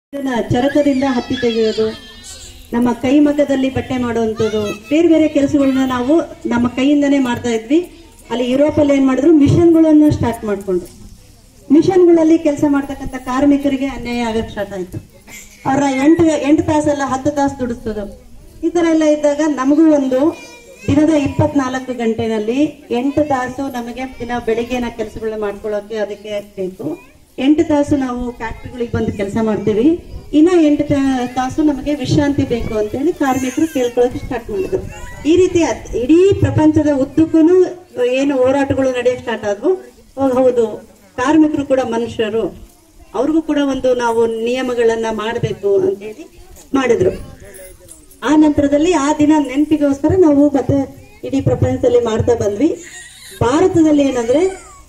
ಇದನ್ನ ಚರಕದಿಂದ ಹತ್ತಿ ತೆಗೆಯೋದು ನಮ್ಮ ಕೈ ಮಗ್ಗದಲ್ಲಿ ಬಟ್ಟೆ ಮಾಡುವಂಥದ್ದು ಬೇರೆ ಬೇರೆ ಕೆಲಸಗಳನ್ನ ನಾವು ನಮ್ಮ ಕೈಯಿಂದನೇ ಮಾಡ್ತಾ ಇದ್ವಿ ಅಲ್ಲಿ ಯುರೋಪಲ್ಲಿ ಏನ್ ಮಾಡಿದ್ರು ಮಿಷನ್ಗಳನ್ನ ಸ್ಟಾರ್ಟ್ ಮಾಡ್ಕೊಂಡ್ರು ಮಿಷನ್ಗಳಲ್ಲಿ ಕೆಲಸ ಮಾಡ್ತಕ್ಕಂಥ ಕಾರ್ಮಿಕರಿಗೆ ಅನ್ಯಾಯ ಆಗಕ್ ಸ್ಟಾರ್ಟ್ ಆಯ್ತು ಅವ್ರ ಎಂಟು ಎಂಟು ತಾಸಲ್ಲ ಹತ್ತು ತಾಸು ದುಡಿಸ್ತದು ಈ ತರ ಎಲ್ಲ ಇದ್ದಾಗ ನಮಗೂ ಒಂದು ದಿನದ ಇಪ್ಪತ್ನಾಲ್ಕು ಗಂಟೆನಲ್ಲಿ ಎಂಟು ತಾಸು ನಮಗೆ ದಿನ ಬೆಳಿಗ್ಗೆನ ಕೆಲಸಗಳನ್ನ ಮಾಡ್ಕೊಳ್ಳೋಕೆ ಅದಕ್ಕೆ ಬೇಕು ಎಂಟು ತಾಸು ನಾವು ಫ್ಯಾಕ್ಟ್ರಿಗಳಿಗೆ ಬಂದು ಕೆಲಸ ಮಾಡ್ತೀವಿ ಇನ್ನ ಎಂಟು ತಾ- ತಾಸು ನಮಗೆ ವಿಶ್ರಾಂತಿ ಬೇಕು ಅಂತೇಳಿ ಕಾರ್ಮಿಕರು ಕೇಳ್ಕೊಳ್ಳೋಕೆ ಸ್ಟಾರ್ಟ್ ಮಾಡಿದ್ರು ಈ ರೀತಿ ಅದ್- ಇಡೀ ಪ್ರಪಂಚದ ಉದ್ದಕ್ಕೂ ಏನು ಹೋರಾಟಗಳು ನಡೆಯಕ್ಕೆ ಸ್ಟಾರ್ಟ್ ಆದ್ವು ಅವಾಗ ಹೌದು ಕಾರ್ಮಿಕರು ಕೂಡ ಮನುಷ್ಯರು ಅವ್ರಿಗೂ ಕೂಡ ಒಂದು ನಾವು ನಿಯಮಗಳನ್ನ ಮಾಡಬೇಕು ಅಂತೇಳಿ ಮಾಡಿದ್ರು ಆ ನಂತರದಲ್ಲಿ ಆ ದಿನ ನೆನಪಿಗೋಸ್ಕರ ನಾವು ಮತ್ತೆ ಇಡೀ ಪ್ರಪಂಚದಲ್ಲಿ ಮಾಡ್ತಾ ಬಂದ್ವಿ ಭಾರತದಲ್ಲಿ ಏನಂದ್ರೆ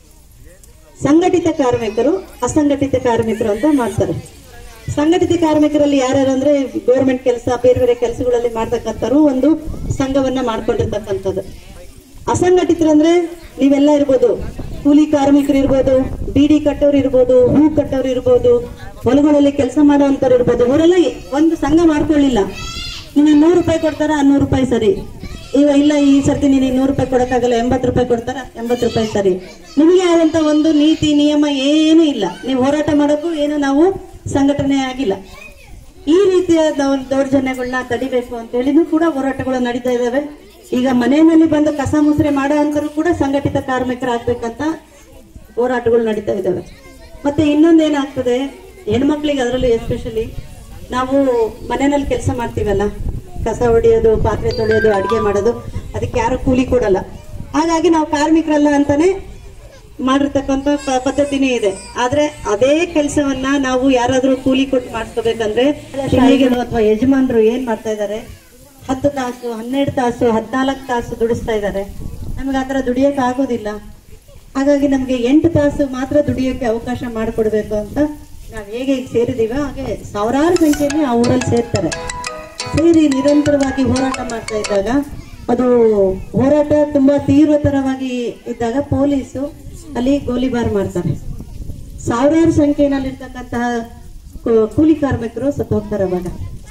ಸಂಘಟಿತ ಕಾರ್ಮಿಕರು ಅಸಂಘಟಿತ ಕಾರ್ಮಿಕರು ಅಂತ ಮಾಡ್ತಾರೆ ಸಂಘಟಿತ ಕಾರ್ಮಿಕರಲ್ಲಿ ಯಾರ್ಯಾರು ಅಂದ್ರೆ ಗೌರ್ಮೆಂಟ್ ಕೆಲಸ ಬೇರೆ ಬೇರೆ ಕೆಲಸಗಳಲ್ಲಿ ಮಾಡ್ತಕ್ಕಂಥವ್ರು ಒಂದು ಸಂಘವನ್ನ ಮಾಡ್ಕೊಂಡಿರ್ತಕ್ಕಂಥದ್ದು ಅಸಂಘಟಿತರಂದ್ರೆ ನೀವೆಲ್ಲ ಇರ್ಬೋದು ಕೂಲಿ ಕಾರ್ಮಿಕರು ಇರ್ಬೋದು ಬೀಡಿ ಕಟ್ಟೋರು ಇರ್ಬೋದು ಹೂ ಕಟ್ಟೋರು ಇರ್ಬೋದು ಹೊಲಗಳಲ್ಲಿ ಕೆಲಸ ಮಾಡೋವಂಥವ್ರು ಇರ್ಬೋದು ಅವರೆಲ್ಲ ಒಂದು ಸಂಘ ಮಾಡ್ಕೊಳ್ಳಿಲ್ಲ ನಿಮಗೆ ನೂರು ರೂಪಾಯಿ ಕೊಡ್ತಾರ ನೂರು ರೂಪಾಯಿ ಸರಿ ಈಗ ಇಲ್ಲ ಈ ಸರ್ತಿ ನಿನಗೆ ನೂರು ರೂಪಾಯಿ ಕೊಡಕ್ಕಾಗಲ್ಲ ಎಂಬತ್ತು ರೂಪಾಯಿ ಕೊಡ್ತಾರ ಎಂಬತ್ತು ರೂಪಾಯಿ ಸರಿ ನಿಮಗೆ ಆದಂತ ಒಂದು ನೀತಿ ನಿಯಮ ಏನೂ ಇಲ್ಲ ನೀವು ಹೋರಾಟ ಮಾಡೋಕ್ಕೂ ಏನು ನಾವು ಸಂಘಟನೆ ಆಗಿಲ್ಲ ಈ ರೀತಿಯ ದೌ- ದೌರ್ಜನ್ಯಗಳನ್ನ ತಡಿಬೇಕು ಅಂತ ಹೇಳಿನೂ ಕೂಡ ಹೋರಾಟಗಳು ನಡೀತಾ ಇದಾವೆ ಈಗ ಮನೆಯಲ್ಲಿ ಬಂದು ಕಸ ಮುಸ್ರೆ ಮಾಡೋ ಅಂತರೂ ಕೂಡ ಸಂಘಟಿತ ಕಾರ್ಮಿಕರಾಗ್ಬೇಕಂತ ಹೋರಾಟಗಳು ನಡೀತಾ ಇದಾವೆ ಮತ್ತೆ ಇನ್ನೊಂದೇನಾಗ್ತದೆ ಹೆಣ್ಮಕ್ಳಿಗೆ ಅದರಲ್ಲೂ ಎಸ್ಪೆಷಲಿ ನಾವು ಮನೆಯಲ್ಲಿ ಕೆಲಸ ಮಾಡ್ತೀವಲ್ಲ ಕಸ ಹೊಡೆಯೋದು ಪಾತ್ರೆ ತೊಳೆಯೋದು ಅಡಿಗೆ ಮಾಡೋದು ಅದಕ್ಕೆ ಯಾರು ಕೂಲಿ ಕೊಡಲ್ಲ ಹಾಗಾಗಿ ನಾವು ಕಾರ್ಮಿಕರಲ್ಲ ಅಂತಾನೆ ಮಾಡಿರ್ತಕ್ಕಂಥ ಪ- ಪದ್ಧತಿನೇ ಇದೆ ಆದ್ರೆ ಅದೇ ಕೆಲಸವನ್ನ ನಾವು ಯಾರಾದ್ರೂ ಕೂಲಿ ಕೊಟ್ಟು ಮಾಡಿಸ್ಕೋಬೇಕಂದ್ರೆ ಶಾಲೆಗಳು ಅಥವಾ ಯಜಮಾನರು ಏನ್ ಮಾಡ್ತಾ ಇದ್ದಾರೆ ಹತ್ತು ತಾಸು ಹನ್ನೆರಡು ತಾಸು ಹದಿನಾಲ್ಕು ತಾಸು ದುಡಿಸ್ತಾ ಇದ್ದಾರೆ ನಮ್ಗೆ ಆತರ ದುಡಿಯಕ್ ಆಗೋದಿಲ್ಲ ಹಾಗಾಗಿ ನಮ್ಗೆ ಎಂಟು ತಾಸು ಮಾತ್ರ ದುಡಿಯೋಕೆ ಅವಕಾಶ ಮಾಡಿಕೊಡ್ಬೇಕು ಅಂತ ನಾವ್ ಹೇಗೆ ಈಗ ಸೇರಿದೀವೋ ಹಾಗೆ ಸಾವಿರಾರು ಸಂಖ್ಯೆಯಲ್ಲಿ ಆ ಊರಲ್ಲಿ ಸೇರ್ತಾರೆ ಸೇರಿ ನಿರಂತರವಾಗಿ ಹೋರಾಟ ಮಾಡ್ತಾ ಇದ್ದಾಗ ಅದು ಹೋರಾಟ ತುಂಬಾ ತೀವ್ರತರವಾಗಿ ಇದ್ದಾಗ ಪೊಲೀಸು ಅಲ್ಲಿ ಗೋಲಿಬಾರ್ ಮಾಡ್ತಾರೆ ಸಾವಿರಾರು ಸಂಖ್ಯೆಯಲ್ಲಿರ್ತಕ್ಕಂತಹ ಕೂ- ಕೂಲಿ ಕಾರ್ಮಿಕರು ಸತ್ತು ಹೋಗ್ತಾರೆ ಅವಾಗ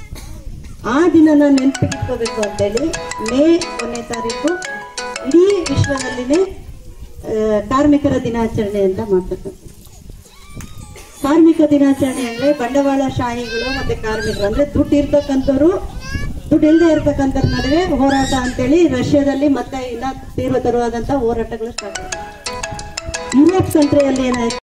ಆ ದಿನನ ನೆನಪಿಟ್ಕೋಬೇಕು ಅಂತೇಳಿ ಮೇ ಒಂದನೇ ತಾರೀಕು ಇಡೀ ವಿಶ್ವದಲ್ಲಿನೇ ಆ, ಕಾರ್ಮಿಕರ ದಿನಾಚರಣೆ ಅಂತ ಮಾಡ್ತಕ್ಕಂಥದ್ದು ಕಾರ್ಮಿಕ ದಿನಾಚರಣೆ ಅಂದ್ರೆ ಬಂಡವಾಳ ಶಾಹಿಗಳು ಮತ್ತೆ ಕಾರ್ಮಿಕರು ಅಂದ್ರೆ ದುಡ್ಡು ಇರ್ತಕ್ಕಂಥವ್ರು ದುಡ್ಡು ಇಲ್ಲದೆ ಇರ್ತಕ್ಕಂಥವ್ರ ನಡುವೆ ಹೋರಾಟ ಅಂತೇಳಿ ರಷ್ಯಾದಲ್ಲಿ ಮತ್ತೆ ಇನ್ನ ತೀವ್ರತರವಾದಂತಹ ಹೋರಾಟಗಳು ಸ್ಟಾರ್ಟ್ ಆಗಿದೆ ಯುರೋಪ್ ಕಂಟ್ರಿಯಲ್ಲಿ ಏನಾಯ್ತು